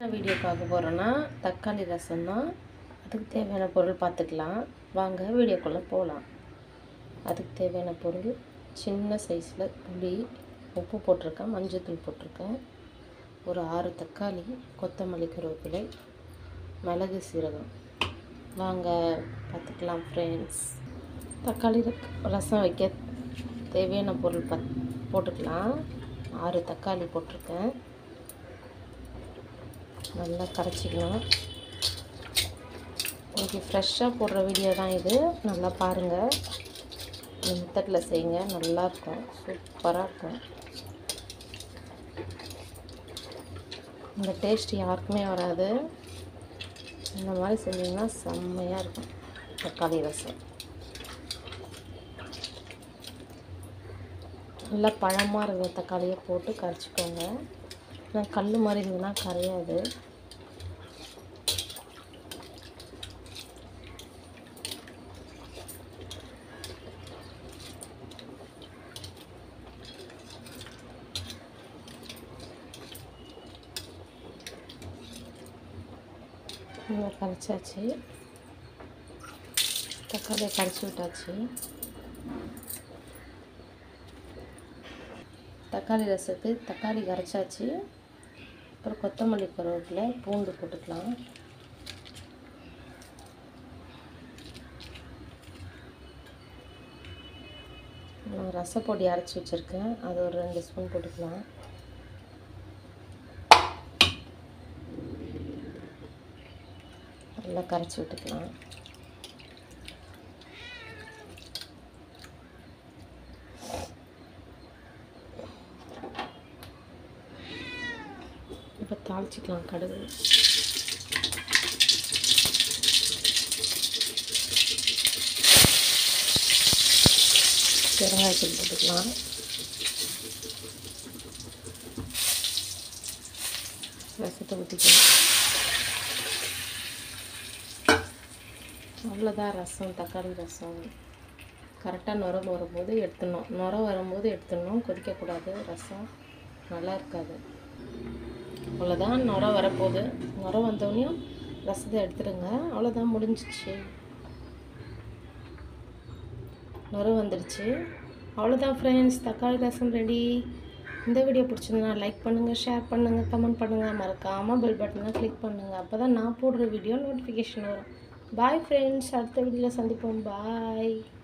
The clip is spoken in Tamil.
என்ன வீடியோ பார்க்க போகிறோன்னா தக்காளி ரசம் தான் அதுக்கு தேவையான பொருள் பார்த்துக்கலாம் வாங்க வீடியோக்குள்ளே போகலாம் அதுக்கு தேவையான பொருள் சின்ன சைஸில் புளி உப்பு போட்டிருக்கேன் மஞ்சள்தூள் போட்டிருக்கேன் ஒரு ஆறு தக்காளி கொத்தமல்லி கருவேப்பிலை மிளகு சீரகம் வாங்க பார்த்துக்கலாம் ஃப்ரெண்ட்ஸ் தக்காளி ரக்- ரசம் வைக்க தேவையான பொருள் பத் போட்டுக்கலாம் ஆறு தக்காளி போட்டிருக்கேன் நல்லா கரைச்சிக்கணும் இன்னைக்கு ஃப்ரெஷ்ஷாக போடுற வீடியோ தான் இது நல்லா பாருங்கள் இந்த மெத்தடில் செய்யுங்க நல்லாயிருக்கும் சூப்பராக இருக்கும் இந்த டேஸ்ட் யாருக்குமே வராது இந்த மாதிரி செஞ்சிங்கன்னா செம்மையாக இருக்கும் தக்காளி ரசம் நல்லா பழமாக இருக்கிற தக்காளியை போட்டு கரைச்சிக்கோங்க ஏன்னா கல் மாதிரி இருந்ததுன்னா கரையாது நல்லா கரைச்சாச்சு தக்காளியை கரைச்சி விட்டாச்சு தக்காளி ரசத்துக்கு தக்காளி கரைச்சாச்சு அப்புறம் கொத்தமல்லி கருவேப்பிலை பூண்டு போட்டுக்கலாம் நான் ரசப்பொடி அரைச்சி வச்சுருக்கேன் அது ஒரு ரெண்டு ஸ்பூன் போட்டுக்கலாம் நல்லா கரைச்சி விட்டுக்கலாம் இப்போ தாளிச்சிக்கலாம் கடுகு பெருங்காயத்தூள் போட்டுக்கலாம் ரசத்தை ஊற்றிக்கலாம் அவ்வளோதான் ரசம் தக்காளி ரசம் கரெக்டாக நுர வரும்போது எடுத்துடணும் நுர வரும்போது எடுத்துடணும் கொதிக்கக்கூடாது ரசம் நல்லா இருக்காது அவ்வளோதான் நுர வரப்போகுது நுர வந்தோடனையும் ரசத்தை எடுத்துடுங்க அவ்வளோதான் முடிஞ்சிச்சு நுர வந்துடுச்சு அவ்வளோதான் ஃப்ரெண்ட்ஸ் தக்காளி ரசம் ரெடி இந்த வீடியோ பிடிச்சிருந்தா லைக் பண்ணுங்கள் ஷேர் பண்ணுங்கள் கமெண்ட் பண்ணுங்கள் மறக்காமல் பெல் பட்டனை கிளிக் பண்ணுங்கள் அப்போ தான் நான் போடுற வீடியோ நோட்டிஃபிகேஷன் வரும் பாய் ஃப்ரெண்ட்ஸ் அடுத்த வீடியோவில் சந்திப்போம் பாய்